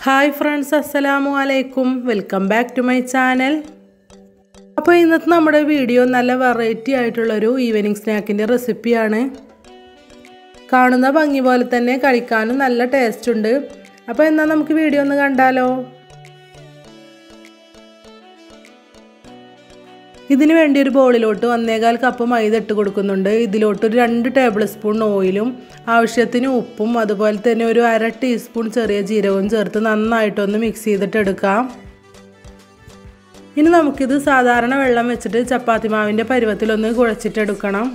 hi friends അസ്സലാമു അലൈക്കും welcome back to my channel അപ്പോൾ ഇന്നത്തെ നമ്മുടെ വീഡിയോ നല്ല വെറൈറ്റി ആയിട്ടുള്ളൊരു ഈവനിങ് സ്നാക്കിൻ്റെ റെസിപ്പിയാണ് കാണുന്ന ഭംഗി പോലെ തന്നെ കഴിക്കാനും നല്ല ടേസ്റ്റ് ഉണ്ട് അപ്പോൾ എന്നാൽ നമുക്ക് വീഡിയോ ഒന്ന് കണ്ടാലോ ഇതിന് വേണ്ടി ഒരു ബോളിലോട്ട് ഒന്നേകാൽ കപ്പ് മൈദ ഇട്ട് കൊടുക്കുന്നുണ്ട് ഇതിലോട്ട് ഒരു രണ്ട് ടേബിൾ സ്പൂൺ ഓയിലും ആവശ്യത്തിന് ഉപ്പും അതുപോലെ തന്നെ ഒരു അര ടീസ്പൂൺ ചെറിയ ജീരകവും ചേർത്ത് നന്നായിട്ടൊന്ന് മിക്സ് ചെയ്തിട്ട് എടുക്കാം ഇനി നമുക്കിത് സാധാരണ വെള്ളം വെച്ചിട്ട് ചപ്പാത്തി മാവിൻ്റെ പരുവത്തിലൊന്ന് കുഴച്ചിട്ടെടുക്കണം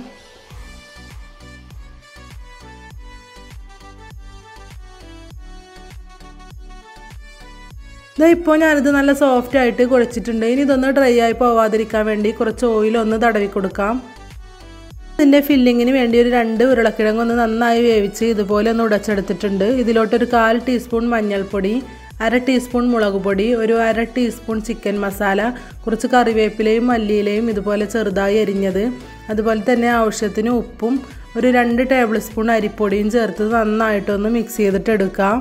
ഇതാ ഇപ്പോൾ ഞാനിത് നല്ല സോഫ്റ്റ് ആയിട്ട് കുഴച്ചിട്ടുണ്ട് ഇനി ഇതൊന്ന് ഡ്രൈ ആയി പോവാതിരിക്കാൻ വേണ്ടി കുറച്ച് ഓയിൽ ഒന്ന് തടവി കൊടുക്കാം ഇതിൻ്റെ ഫില്ലിങ്ങിന് വേണ്ടി ഒരു രണ്ട് ഉരുളക്കിഴങ്ങ് ഒന്ന് നന്നായി വേവിച്ച് ഇതുപോലെ ഒന്ന് ഉടച്ചെടുത്തിട്ടുണ്ട് ഇതിലോട്ടൊരു കാൽ ടീസ്പൂൺ മഞ്ഞൾപ്പൊടി അര ടീസ്പൂൺ മുളക് പൊടി ഒരു അര ടീസ്പൂൺ ചിക്കൻ മസാല കുറച്ച് കറിവേപ്പിലയും മല്ലിയിലയും ഇതുപോലെ ചെറുതായി അരിഞ്ഞത് അതുപോലെ തന്നെ ആവശ്യത്തിന് ഉപ്പും ഒരു രണ്ട് ടേബിൾ സ്പൂൺ അരിപ്പൊടിയും ചേർത്ത് നന്നായിട്ടൊന്ന് മിക്സ് ചെയ്തിട്ട് എടുക്കാം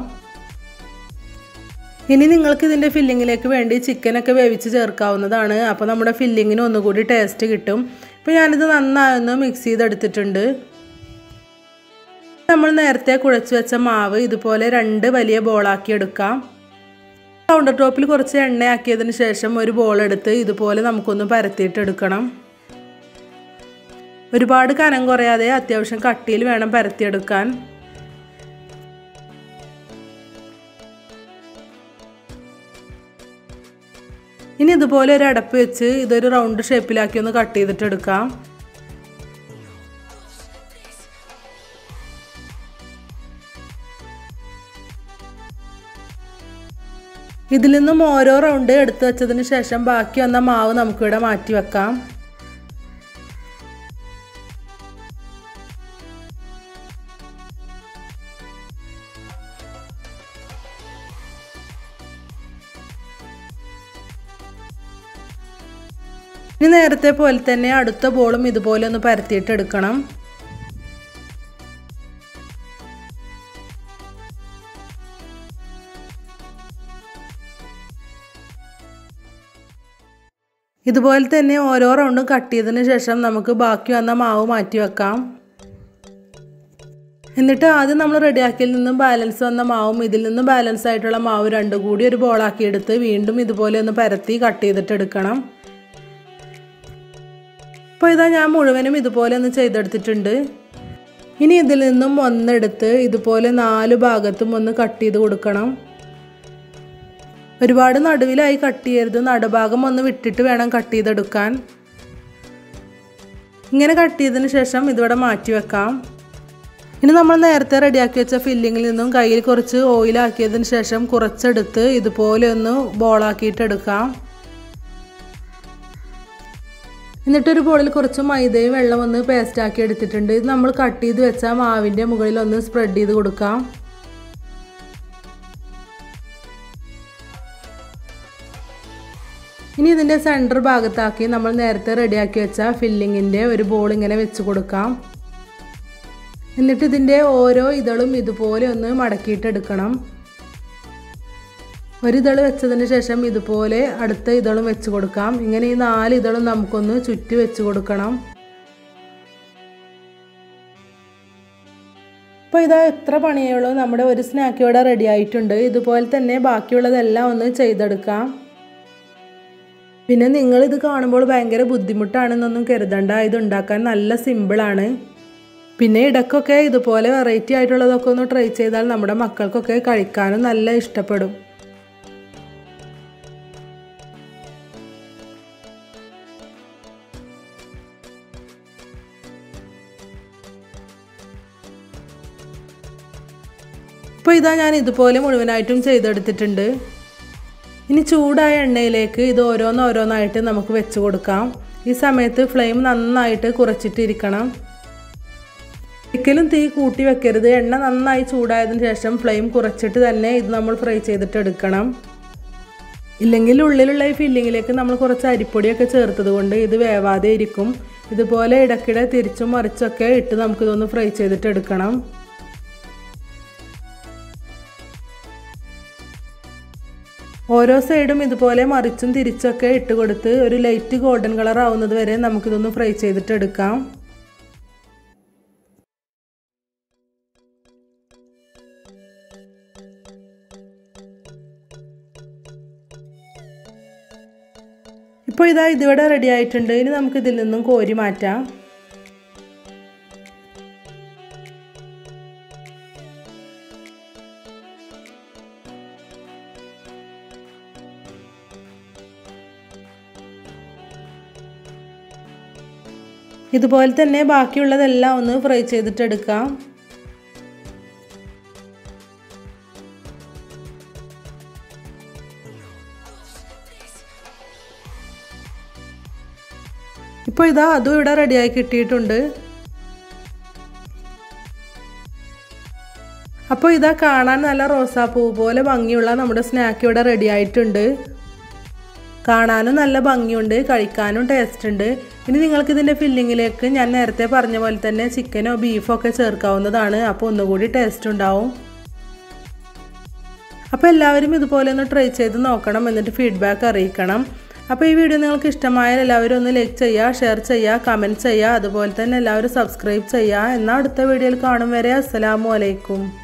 ഇനി നിങ്ങൾക്ക് ഇതിൻ്റെ ഫില്ലിങ്ങിലേക്ക് വേണ്ടി ചിക്കനൊക്കെ വേവിച്ച് ചേർക്കാവുന്നതാണ് അപ്പോൾ നമ്മുടെ ഫില്ലിങ്ങിന് ഒന്നുകൂടി ടേസ്റ്റ് കിട്ടും ഇപ്പോൾ ഞാനിത് നന്നായൊന്ന് മിക്സ് ചെയ്തെടുത്തിട്ടുണ്ട് നമ്മൾ നേരത്തെ കുഴച്ച് വെച്ച മാവ് ഇതുപോലെ രണ്ട് വലിയ ബോളാക്കി എടുക്കാം കൗണ്ടർ ടോപ്പിൽ കുറച്ച് എണ്ണയാക്കിയതിന് ശേഷം ഒരു ബോൾ എടുത്ത് ഇതുപോലെ നമുക്കൊന്ന് പരത്തിയിട്ടെടുക്കണം ഒരുപാട് കനം കുറയാതെ അത്യാവശ്യം കട്ടിയിൽ വേണം പരത്തിയെടുക്കാൻ ഇനി ഇതുപോലെ ഒരു അടപ്പ് വെച്ച് ഇതൊരു റൗണ്ട് ഷേപ്പിലാക്കി ഒന്ന് കട്ട് ചെയ്തിട്ട് എടുക്കാം ഇതിൽ നിന്നും ഓരോ റൗണ്ട് എടുത്തു വെച്ചതിന് ശേഷം ബാക്കി വന്ന മാവ് നമുക്കിവിടെ മാറ്റി വെക്കാം ഇനി നേരത്തെ പോലെ തന്നെ അടുത്ത ബോളും ഇതുപോലെ ഒന്ന് പരത്തിയിട്ട് എടുക്കണം ഇതുപോലെ തന്നെ ഓരോ റൗണ്ടും കട്ട് ചെയ്തതിന് ശേഷം നമുക്ക് ബാക്കി വന്ന മാവ് മാറ്റി വെക്കാം എന്നിട്ട് ആദ്യം നമ്മൾ റെഡിയാക്കിയിൽ നിന്നും ബാലൻസ് വന്ന മാവും ഇതിൽ നിന്നും ബാലൻസ് ആയിട്ടുള്ള മാവ് രണ്ടും കൂടി ഒരു ബോളാക്കി എടുത്ത് വീണ്ടും ഇതുപോലെ ഒന്ന് പരത്തി കട്ട് ചെയ്തിട്ട് എടുക്കണം അപ്പോൾ ഇതാ ഞാൻ മുഴുവനും ഇതുപോലെ ഒന്ന് ചെയ്തെടുത്തിട്ടുണ്ട് ഇനി ഇതിൽ നിന്നും ഒന്നെടുത്ത് ഇതുപോലെ നാല് ഭാഗത്തും ഒന്ന് കട്ട് ചെയ്ത് കൊടുക്കണം ഒരുപാട് നടുവിലായി കട്ട് ചെയ്യരുത് നടുഭാഗം ഒന്ന് വിട്ടിട്ട് വേണം കട്ട് ചെയ്തെടുക്കാൻ ഇങ്ങനെ കട്ട് ചെയ്തതിന് ശേഷം ഇതിവിടെ മാറ്റി വെക്കാം ഇനി നമ്മൾ നേരത്തെ റെഡിയാക്കി വെച്ച ഫില്ലിങ്ങിൽ നിന്നും കയ്യിൽ കുറച്ച് ഓയിലാക്കിയതിന് ശേഷം കുറച്ചെടുത്ത് ഇതുപോലെ ഒന്ന് ബോളാക്കിയിട്ട് എടുക്കാം എന്നിട്ടൊരു ബോളിൽ കുറച്ച് മൈദയും വെള്ളം ഒന്ന് പേസ്റ്റാക്കി എടുത്തിട്ടുണ്ട് ഇത് നമ്മൾ കട്ട് ചെയ്ത് വെച്ച മാവിൻ്റെ മുകളിൽ ഒന്ന് സ്പ്രെഡ് ചെയ്ത് കൊടുക്കാം ഇനി ഇതിൻ്റെ സെൻറ്റർ ഭാഗത്താക്കി നമ്മൾ നേരത്തെ റെഡിയാക്കി വെച്ച ഫില്ലിങ്ങിൻ്റെ ഒരു ബോൾ ഇങ്ങനെ വെച്ച് കൊടുക്കാം എന്നിട്ട് ഇതിൻ്റെ ഓരോ ഇതളും ഇതുപോലെ ഒന്ന് മടക്കിയിട്ടെടുക്കണം ഒരു ഇതൾ വെച്ചതിന് ശേഷം ഇതുപോലെ അടുത്ത ഇതളും വെച്ച് കൊടുക്കാം ഇങ്ങനെ ഈ നാല് ഇതളും നമുക്കൊന്ന് ചുറ്റി വെച്ച് കൊടുക്കണം അപ്പോൾ ഇതാ എത്ര പണിയുള്ളൂ നമ്മുടെ ഒരു സ്നാക്ക് ഇവിടെ റെഡി ആയിട്ടുണ്ട് ഇതുപോലെ തന്നെ ബാക്കിയുള്ളതെല്ലാം ഒന്ന് ചെയ്തെടുക്കാം പിന്നെ നിങ്ങളിത് കാണുമ്പോൾ ഭയങ്കര ബുദ്ധിമുട്ടാണെന്നൊന്നും കരുതണ്ട ഇത് ഉണ്ടാക്കാൻ നല്ല സിമ്പിളാണ് പിന്നെ ഇടയ്ക്കൊക്കെ ഇതുപോലെ വെറൈറ്റി ആയിട്ടുള്ളതൊക്കെ ഒന്ന് ട്രൈ ചെയ്താൽ നമ്മുടെ മക്കൾക്കൊക്കെ കഴിക്കാനും നല്ല ഇഷ്ടപ്പെടും ഇപ്പോൾ ഇതാ ഞാൻ ഇതുപോലെ മുഴുവനായിട്ടും ചെയ്തെടുത്തിട്ടുണ്ട് ഇനി ചൂടായ എണ്ണയിലേക്ക് ഇത് ഓരോന്നോരോന്നായിട്ട് നമുക്ക് വെച്ച് കൊടുക്കാം ഈ സമയത്ത് ഫ്ലെയിം നന്നായിട്ട് കുറച്ചിട്ടിരിക്കണം ഒരിക്കലും തീ കൂട്ടി വെക്കരുത് എണ്ണ നന്നായി ചൂടായതിനു ശേഷം ഫ്ലെയിം കുറച്ചിട്ട് തന്നെ ഇത് നമ്മൾ ഫ്രൈ ചെയ്തിട്ട് എടുക്കണം ഇല്ലെങ്കിൽ ഉള്ളിലുള്ള ഈ ഫില്ലിങ്ങിലേക്ക് നമ്മൾ കുറച്ച് അരിപ്പൊടിയൊക്കെ ചേർത്തത് കൊണ്ട് ഇത് വേവാതെ ഇരിക്കും ഇതുപോലെ ഇടയ്ക്കിടെ തിരിച്ചും മറിച്ചൊക്കെ ഇട്ട് നമുക്കിതൊന്ന് ഫ്രൈ ചെയ്തിട്ട് എടുക്കണം ഓരോ സൈഡും ഇതുപോലെ മറിച്ചും തിരിച്ചൊക്കെ ഇട്ട് കൊടുത്ത് ഒരു ലൈറ്റ് ഗോൾഡൻ കളർ ആവുന്നത് വരെ നമുക്കിതൊന്ന് ഫ്രൈ ചെയ്തിട്ട് എടുക്കാം ഇപ്പോൾ ഇതാ ഇതിവിടെ റെഡി ആയിട്ടുണ്ട് ഇനി നമുക്ക് ഇതിൽ നിന്നും കോരി മാറ്റാം ഇതുപോലെ തന്നെ ബാക്കിയുള്ളതെല്ലാം ഒന്ന് ഫ്രൈ ചെയ്തിട്ടെടുക്കാം ഇപ്പോൾ ഇതാ അതും ഇവിടെ റെഡിയായി കിട്ടിയിട്ടുണ്ട് അപ്പോൾ ഇതാ കാണാൻ നല്ല റോസാപ്പൂ പോലെ ഭംഗിയുള്ള നമ്മുടെ സ്നാക്ക് ഇവിടെ റെഡി ആയിട്ടുണ്ട് കാണാനും നല്ല ഭംഗിയുണ്ട് കഴിക്കാനും ടേസ്റ്റ് ഉണ്ട് ഇനി നിങ്ങൾക്ക് ഇതിൻ്റെ ഫില്ലിങ്ങിലേക്ക് ഞാൻ നേരത്തെ പറഞ്ഞ പോലെ തന്നെ ചിക്കനോ ബീഫോ ഒക്കെ ചേർക്കാവുന്നതാണ് അപ്പോൾ ഒന്നുകൂടി ടേസ്റ്റ് ഉണ്ടാവും അപ്പോൾ എല്ലാവരും ഇതുപോലെ ഒന്ന് ട്രൈ ചെയ്ത് നോക്കണം എന്നിട്ട് ഫീഡ്ബാക്ക് അറിയിക്കണം അപ്പോൾ ഈ വീഡിയോ നിങ്ങൾക്ക് ഇഷ്ടമായാൽ എല്ലാവരും ഒന്ന് ലൈക്ക് ചെയ്യുക ഷെയർ ചെയ്യുക കമൻറ്റ് ചെയ്യുക അതുപോലെ തന്നെ എല്ലാവരും സബ്സ്ക്രൈബ് ചെയ്യുക എന്നാൽ അടുത്ത വീഡിയോയിൽ കാണും വരെ അസ്സലാമു അലൈക്കും